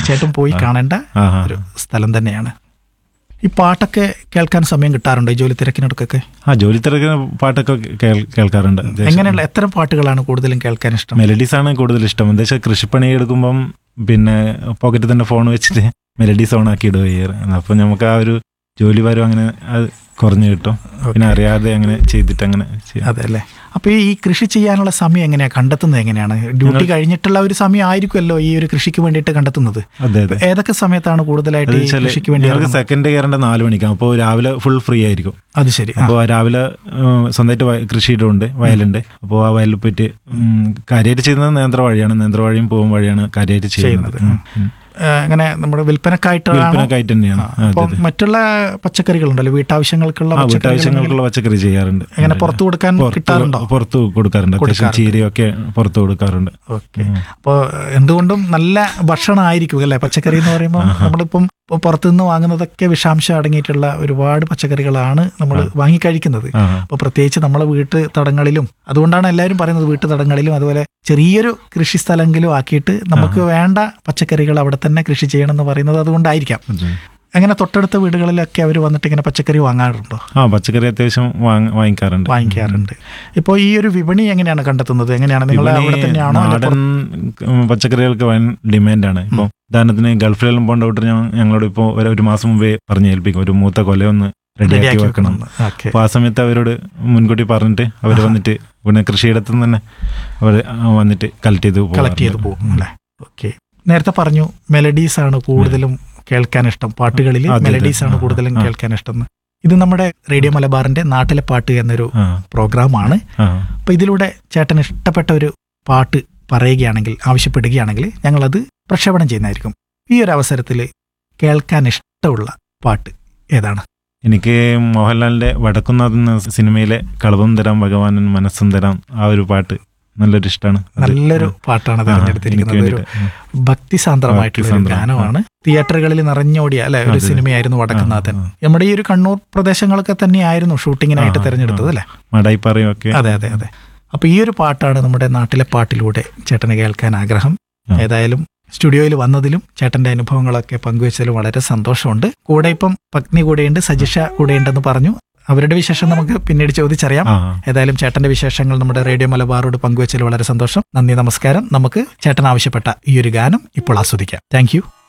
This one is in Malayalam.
തീർച്ചയായിട്ടും പോയി കാണേണ്ട ആ ആ. ഒരു സ്ഥലം തന്നെയാണ് ഈ പാട്ടൊക്കെ കേൾക്കാൻ സമയം കിട്ടാറുണ്ടോ ഈ ജോലി തിരക്കിനിടക്കൊക്കെ ആ ജോലി തിരക്കുന്ന പാട്ടൊക്കെ കേൾ- കേൾക്കാറുണ്ട് എങ്ങനെയുള്ള എത്ര പാട്ടുകളാണ് കൂടുതലും കേൾക്കാൻ ഇഷ്ടം മെലഡീസ് ആണ് കൂടുതൽ ഇഷ്ടം എന്താ വെച്ചാൽ കൃഷിപ്പണി എടുക്കുമ്പം പിന്നെ പോക്കറ്റിൽ തന്നെ ഫോൺ വെച്ചിട്ട് മെലഡീസ് ഓൺ ആക്കി ഇടുക ചെയ്യാറ് അപ്പൊ നമുക്ക് ആ ഒരു ജോലി വരും അങ്ങനെ അത് കുറഞ്ഞു കിട്ടും പിന്നെ അറിയാതെ അങ്ങനെ ചെയ്തിട്ട് അങ്ങനെ ചെയ്യാം. അതെ അല്ലേ അപ്പൊ ഈ കൃഷി ചെയ്യാനുള്ള സമയം എങ്ങനെയാ കണ്ടെത്തുന്നത് എങ്ങനെയാണ് ഡ്യൂട്ടി കഴിഞ്ഞിട്ടുള്ള ഒരു സമയം ആയിരിക്കുമല്ലോ ഈ ഒരു കൃഷിക്ക് വേണ്ടിയിട്ട് കണ്ടെത്തുന്നത് അതെ അതെ ഏതൊക്കെ സമയത്താണ് കൂടുതലായിട്ട് ഈ വെച്ചാല് കൃഷിക്ക് വേണ്ടി ഞങ്ങൾക്ക് ഇറങ്ങുന്നത്? സെക്കൻഡ് കയറേണ്ട നാല് മണിക്കാണ് അപ്പോൾ രാവിലെ ഫുൾ ഫ്രീ ആയിരിക്കും അത് ശരി ആ, അപ്പോൾ രാവിലെ ഉം, സ്വന്തമായിട്ട് വയ- കൃഷിയിടമുണ്ട് വയലുണ്ട് അപ്പോൾ ആ വയലിൽ പോയിട്ട് ഉം, കാര്യമായിട്ട് ചെയ്യുന്നത് നേന്ത്രവാഴിയാണ് നേന്ത്രവാഴിയും പൂവും വഴിയാണ് കാര്യമായിട്ട് ചെയ്യുന്നത് ഉം, ഉം. ഏ, അങ്ങനെ നമ്മുടെ വിൽപ്പനക്കായിട്ടാണ് വിൽപ്പനക്കായിട്ട് തന്നെയാണ് ആ, അതെ അപ്പം അതെ മറ്റുള്ള പച്ചക്കറികളുണ്ടല്ലോ വീട്ടാവശ്യങ്ങൾക്കുള്ള ആ പച്ചക്കറികൾ വീട്ടാവശ്യങ്ങൾക്കുള്ള പച്ചക്കറി ചെയ്യാറുണ്ട് എങ്ങനെ പുറത്തു കൊടുക്കാൻ പുറത്ത് കിട്ടാറുണ്ടോ പുറത്ത് കൊടുക്കാറുണ്ട് അത്യാവശ്യം ചീരയൊക്കെ പുറത്ത് കൊടുക്കാറുണ്ട് ഓക്കെ അപ്പോൾ എന്തുകൊണ്ടും നല്ല ഭക്ഷണമായിരിക്കും അല്ലേ പച്ചക്കറി എന്ന് പറയുമ്പോൾ നമ്മളിപ്പം ഇപ്പം പുറത്തുനിന്ന് വാങ്ങുന്നതൊക്കെ വിഷാംശം അടങ്ങിയിട്ടുള്ള ഒരുപാട് പച്ചക്കറികളാണ് നമ്മൾ വാങ്ങി കഴിക്കുന്നത് ആ അപ്പോൾ പ്രത്യേകിച്ച് നമ്മളെ വീട്ട് തടങ്ങളിലും അതുകൊണ്ടാണ് എല്ലാവരും പറയുന്നത് വീട്ടു തടങ്ങളിലും അതുപോലെ ചെറിയൊരു കൃഷി സ്ഥലമെങ്കിലും ആക്കിയിട്ട് നമുക്ക് വേണ്ട പച്ചക്കറികൾ അവിടെ തന്നെ കൃഷി ചെയ്യണം എന്ന് പറയുന്നത് അതുകൊണ്ടായിരിക്കാം അതെ. അങ്ങനെ തൊട്ടടുത്ത വീടുകളിലൊക്കെ അവർ വന്നിട്ട് ഇങ്ങനെ പച്ചക്കറി വാങ്ങാറുണ്ടോ ആ പച്ചക്കറി അത്യാവശ്യം വാങ്ങ- വാങ്ങിക്കാറുണ്ട് വാങ്ങിക്കാറുണ്ട് ഇപ്പോൾ ഈ ഒരു വിപണി എങ്ങനെയാണ് കണ്ടെത്തുന്നത് എങ്ങനെയാണ് നിങ്ങൾ വിപണി അവിടെ തന്നെയാണോ അല്ല നാടൻ ഉം, പച്ചക്കറികൾക്ക് വൻ ഡിമാൻഡാണ് ഇപ്പം ഉദാഹരണത്തിന് ഗൾഫിലെല്ലാം പോകേണ്ട വിട്ട് ഞങ്ങളോട് ഇപ്പോൾ ഒരു ഒരു മാസം മുമ്പേ പറഞ്ഞു ഏൽപ്പിക്കും ഒരു മൂത്ത കൊലയൊന്ന് റെഡിയാക്കി റെഡിയാക്കി വെക്കണം വെക്കണം ഓക്കെ അപ്പോൾ ആ സമയത്ത് അവരോട് മുൻകൂട്ടി പറഞ്ഞിട്ട് അവർ വന്നിട്ട് പിന്നെ കൃഷിയിടത്തു നിന്ന് തന്നെ അവർ വന്നിട്ട് കളക്ട് ചെയ്ത് കളക്ട് ചെയ്ത് പോകാറുണ്ട്. പോകും അല്ലേ ഓക്കെ നേരത്തെ പറഞ്ഞു മെലഡീസ് ആണ് കൂടുതലും കേൾക്കാൻ ഇഷ്ടം പാട്ടുകളിൽ അതെ, അതെ. മെലഡീസ് ആണ് ആ, കൂടുതലും ആ. കേൾക്കാൻ ഇഷ്ടം എന്ന്. ഇത് നമ്മുടെ റേഡിയോ മലബാറിന്റെ നാട്ടിലെ പാട്ട് എന്നൊരു ആ പ്രോഗ്രാമാണ് ആ അപ്പൊ ഇതിലൂടെ ചേട്ടൻ ഇഷ്ടപ്പെട്ട ഒരു പാട്ട് പറയുകയാണെങ്കിൽ ആവശ്യപ്പെടുകയാണെങ്കിൽ ഞങ്ങളത് പ്രക്ഷേപണം ചെയ്യുന്നതായിരിക്കും ഈ ഒരു അവസരത്തിൽ കേൾക്കാൻ ഇഷ്ടമുള്ള പാട്ട് ഏതാണ് എനിക്ക് മോഹൻലാലിന്റെ വടക്കുന്നാഥ് എന്ന സിനിമയിലെ കളവും തരാം ഭഗവാനൻ മനസ്സും തരാം ആ ഒരു പാട്ട് നല്ലൊരു ഇഷ്ടമാണ് നല്ലൊരു പാട്ടാണ് തിരഞ്ഞെടുത്തിരിക്കുന്നത് ഒരു ഭക്തിസാന്ദ്രമായിട്ടുള്ള ഒരു ഭക്തിസാന്ദ്രം. ഗാനമാണ് തിയേറ്ററുകളിൽ നിറഞ്ഞോടിയ അല്ലെ ഒരു അതെ. സിനിമയായിരുന്നു വടക്കുന്നാഥൻ ആ, നമ്മുടെ ഈ ഒരു കണ്ണൂർ പ്രദേശങ്ങളൊക്കെ തന്നെയായിരുന്നു ഷൂട്ടിങ്ങിനായിട്ട് ആ, ആ, തിരഞ്ഞെടുത്തത് അല്ലെ മടായിപ്പാറയും ഒക്കെ അതെ അതെ അതെ അപ്പൊ ഈ ഒരു പാട്ടാണ് നമ്മുടെ നാട്ടിലെ പാട്ടിലൂടെ ചേട്ടന് കേൾക്കാൻ ആഗ്രഹം ആ. ഏതായാലും സ്റ്റുഡിയോയിൽ വന്നതിലും ചേട്ടന്റെ അനുഭവങ്ങളൊക്കെ പങ്കുവച്ചതിലും വളരെ സന്തോഷമുണ്ട് കൂടെ ഇപ്പം പത്നി കൂടെയുണ്ട് സജിഷ കൂടെയുണ്ടെന്ന് പറഞ്ഞു അവരുടെ വിശേഷം നമുക്ക് പിന്നീട് ചോദിച്ചറിയാം ആ ഏതായാലും ചേട്ടന്റെ വിശേഷങ്ങൾ നമ്മുടെ റേഡിയോ മലബാറോട് പങ്കുവച്ചതിൽ വളരെ സന്തോഷം നന്ദി നമസ്കാരം നമുക്ക് ചേട്ടൻ ആവശ്യപ്പെട്ട ഈ ഒരു ഗാനം ഇപ്പോൾ ആസ്വദിക്കാം താങ്ക് യു